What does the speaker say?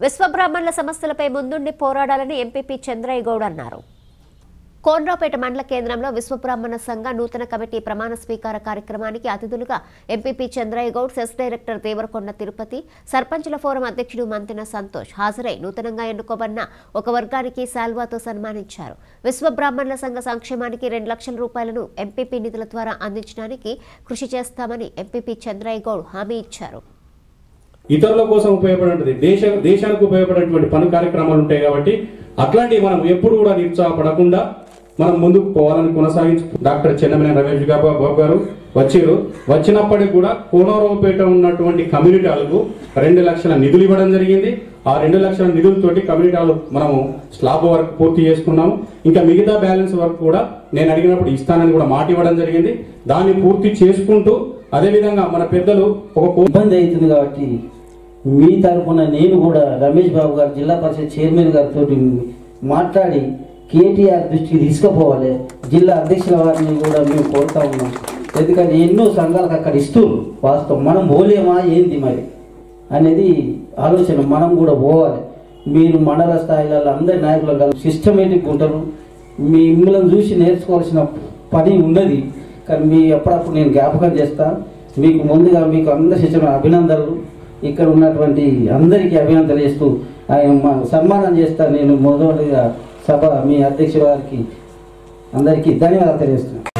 విశ్వబ్రాహ్మణుల సమస్యలపై ముందుండి పోరాడాలని ఎంపీపీ చంద్రయ్య గౌడ్ అన్నారు కోనరావుపేట మండల కేంద్రంలో విశ్వబ్రాహ్మణ సంఘ నూతన కమిటీ ప్రమాణ స్వీకార కార్యక్రమానికి అతిథులుగా MPP Chandraiah Goud CESS director Devarakonda Tirupati సర్పంచుల ఫోరం అధ్యక్షుడు మంతెన సంతోష్ హాజరై నూతనంగా ఎన్నుకోబడిన ఒక వర్గానికి శాల్వాతో సన్మానించారు విశ్వబ్రాహ్మణుల సంఘ సంక్షేమానికి రెండు లక్షల రూపాయలను ఎంపీపీ నిధుల ద్వారా అందించడానికి కృషి చేస్తామని ఎంపీపీ చంద్రయ్య గౌడ్ హామీ ఇచ్చారు ఇతరుల కోసం ఉపయోగపడేది దేశ దేశానికి ఉపయోగపడేటువంటి పలు కార్యక్రమాలు ఉంటాయి కాబట్టి అట్లాంటివి మనం ఎప్పుడు కూడా నిరుత్సాహపడకుండా మనం ముందుకు పోవాలని కొనసాగించు డాక్టర్ చెన్నమనే రమేష్ గారు బాబు గారు వచ్చారు వచ్చినప్పటికి కూడా కోనరావుపేట ఉన్నటువంటి కమ్యూనిటీలకు రెండు లక్షల నిధులు ఇవ్వడం జరిగింది ఆ రెండు లక్షల నిధులతోటి కమ్యూనిటీలు మనము స్లాబ్ వర్క్ పూర్తి చేసుకున్నాము ఇంకా మిగతా బ్యాలెన్స్ వర్క్ కూడా నేను అడిగినప్పుడు ఇస్తానని కూడా మాట ఇవ్వడం జరిగింది దాన్ని పూర్తి చేసుకుంటూ అదేవిధంగా మన పెద్దలు ఒక కో- ఇబ్బంది అవుతుంది కాబట్టి మీ తరఫున నేను కూడా రమేష్ బాబు గారు జిల్లా పరిషత్ చైర్మన్ గారితో మాట్లాడి కేటీఆర్ దృష్టికి తీసుకుపోవాలి జిల్లా అధ్యక్షుల వారిని కూడా మేము కోరుతా ఉన్నాం ఎందుకంటే ఎన్నో సంఘాలకు అక్కడ ఇస్తున్నారు వాస్తవం మనం పోలేమా ఏంది మరి అనేది ఆలోచన మనం కూడా పోవాలి మీరు మండల స్థాయిలలో అందరి నాయకులు కలిసి సిస్టమేటిక్ ఉంటారు మీ మిమ్మల్ని చూసి నేర్చుకోవాల్సిన పని ఉన్నది కానీ మీ ఎప్పుడప్పుడు నేను జ్ఞాపకం చేస్తా మీకు ముందుగా మీకు అందరి శిక్షణ అభినందనలు ఇక్కడ ఉన్నటువంటి అందరికీ అభినందనలు చేస్తూ ఆయన మా సన్మానం చేస్తా నేను మొదటిగా సభ మీ అధ్యక్షుల వారికి అందరికీ ధన్యవాదాలు తెలియజేస్తున్నాను